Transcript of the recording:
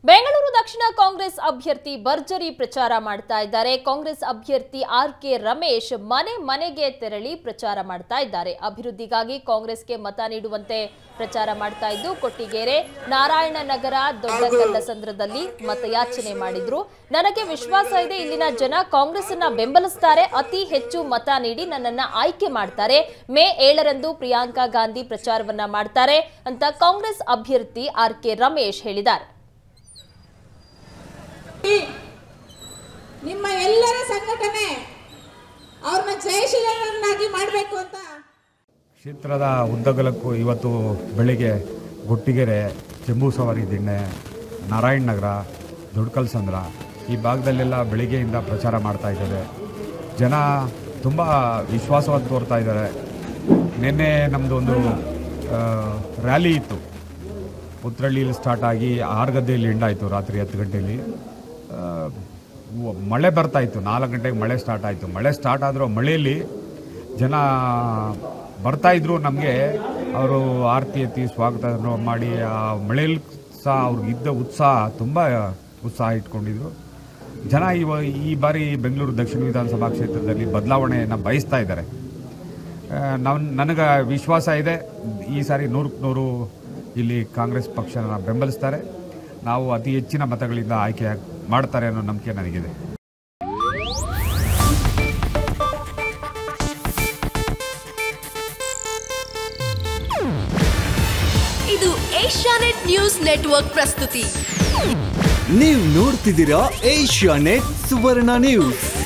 ಬೆಂಗಳೂರು ದಕ್ಷಿಣ ಕಾಂಗ್ರೆಸ್ ಅಭ್ಯರ್ಥಿ ಭರ್ಜರಿ ಪ್ರಚಾರ ಮಾಡ್ತಾ ಇದ್ದಾರೆ ಕಾಂಗ್ರೆಸ್ ಅಭ್ಯರ್ಥಿ ಆರ್ ಕೆ ರಮೇಶ್ ಮನೆ ಮನೆಗೆ ತೆರಳಿ ಪ್ರಚಾರ ಮಾಡ್ತಾ ಇದ್ದಾರೆ ಅಭಿವೃದ್ಧಿಗಾಗಿ ಕಾಂಗ್ರೆಸ್ಗೆ ಮತ ನೀಡುವಂತೆ ಪ್ರಚಾರ ಮಾಡ್ತಾ ಇದ್ದು ಕೊಟ್ಟಿಗೆರೆ ನಾರಾಯಣ ನಗರ ದೊಡ್ಡಕಲ್ಲಸಂದ್ರದಲ್ಲಿ ಮತಯಾಚನೆ ಮಾಡಿದ್ರು ನನಗೆ ವಿಶ್ವಾಸ ಇದೆ ಇಲ್ಲಿನ ಜನ ಕಾಂಗ್ರೆಸ್ ಅನ್ನ ಬೆಂಬಲಿಸ್ತಾರೆ ಅತಿ ಹೆಚ್ಚು ಮತ ನೀಡಿ ನನ್ನನ್ನ ಆಯ್ಕೆ ಮಾಡ್ತಾರೆ ಮೇ ಏಳರಂದು ಪ್ರಿಯಾಂಕಾ ಗಾಂಧಿ ಪ್ರಚಾರವನ್ನ ಮಾಡ್ತಾರೆ ಅಂತ ಕಾಂಗ್ರೆಸ್ ಅಭ್ಯರ್ಥಿ ಆರ್ ಕೆ ರಮೇಶ್ ಹೇಳಿದ್ದಾರೆ ನಿಮ್ಮ ಎಲ್ಲರ ಸಂಘಟನೆ ಅವ್ರನ್ನ ಜಯಶೀಲರನ್ನಾಗಿ ಮಾಡಬೇಕು ಅಂತ ಕ್ಷೇತ್ರದ ಉದ್ದಗಲಕ್ಕೂ ಇವತ್ತು ಬೆಳಿಗ್ಗೆ ಗುಟ್ಟಿಗೆರೆ ಜಂಬೂಸವಾರಿ ದಿಣ್ಣೆ ನಾರಾಯಣ ನಗರ ದೊಡ್ಡಕಲ್ಸಂದ್ರ ಈ ಭಾಗದಲ್ಲೆಲ್ಲ ಬೆಳಿಗ್ಗೆಯಿಂದ ಪ್ರಚಾರ ಮಾಡ್ತಾ ಇದ್ದಾರೆ ಜನ ತುಂಬ ವಿಶ್ವಾಸವನ್ನು ತೋರ್ತಾ ಇದ್ದಾರೆ ನಿನ್ನೆ ನಮ್ಮದು ಒಂದು ರ್ಯಾಲಿ ಇತ್ತು ಉತ್ರಳ್ಳಿಯಲ್ಲಿ ಸ್ಟಾರ್ಟ್ ಆಗಿ ಆರು ಗದ್ದೆಯಲ್ಲಿ ಎಂಡ್ ಆಯಿತು ರಾತ್ರಿ ಹತ್ತು ಗಂಟೆಯಲ್ಲಿ ಆ, ವ- ಮಳೆ ಬರ್ತಾ ಇತ್ತು ನಾಲ್ಕು ಗಂಟೆಗೆ ಮಳೆ ಸ್ಟಾರ್ಟ್ ಆಯಿತು ಮಳೆ ಸ್ಟಾರ್ಟ್ ಆದರೂ ಮಳೆಯಲ್ಲಿ ಜನ ಬರ್ತಾ ಇದ್ರು ನಮಗೆ ಅವರು ಆರತಿ ಎತ್ತಿ ಸ್ವಾಗತ ಮಾಡಿ ಆ ಮಳೆಯಲ್ಲಿ ಸಹ ಅವ್ರಿಗೆ ಇದ್ದ ಉತ್ಸಾಹ ತುಂಬ ಉತ್ಸಾಹ ಇಟ್ಕೊಂಡಿದ್ರು ಜನ ಇವ ಈ ಬಾರಿ ಬೆಂಗಳೂರು ದಕ್ಷಿಣ ವಿಧಾನಸಭಾ ಕ್ಷೇತ್ರದಲ್ಲಿ ಬದಲಾವಣೆಯನ್ನು ಬಯಸ್ತಾ ಇದ್ದಾರೆ ನಾವು ನನಗೆ ವಿಶ್ವಾಸ ಇದೆ ಈ ಸಾರಿ ನೂರಕ್ಕೆ ನೂರು ಇಲ್ಲಿ ಕಾಂಗ್ರೆಸ್ ಪಕ್ಷನ ಬೆಂಬಲಿಸ್ತಾರೆ ನಾವು ಅತಿ ಹೆಚ್ಚಿನ ಮತಗಳಿಂದ ಆಯ್ಕೆ ಮಾಡ್ತಾರೆ ಅನ್ನೋ ನಂಬಿಕೆ ನನಗಿದೆ ಇದು ಏಷ್ಯಾನೆಟ್ ನ್ಯೂಸ್ ನೆಟ್ವರ್ಕ್ ಪ್ರಸ್ತುತಿ ನೀವು ನೋಡ್ತಿದ್ದೀರಾ ಏಷ್ಯಾ ನೆಟ್ ಸುವರ್ಣ ನ್ಯೂಸ್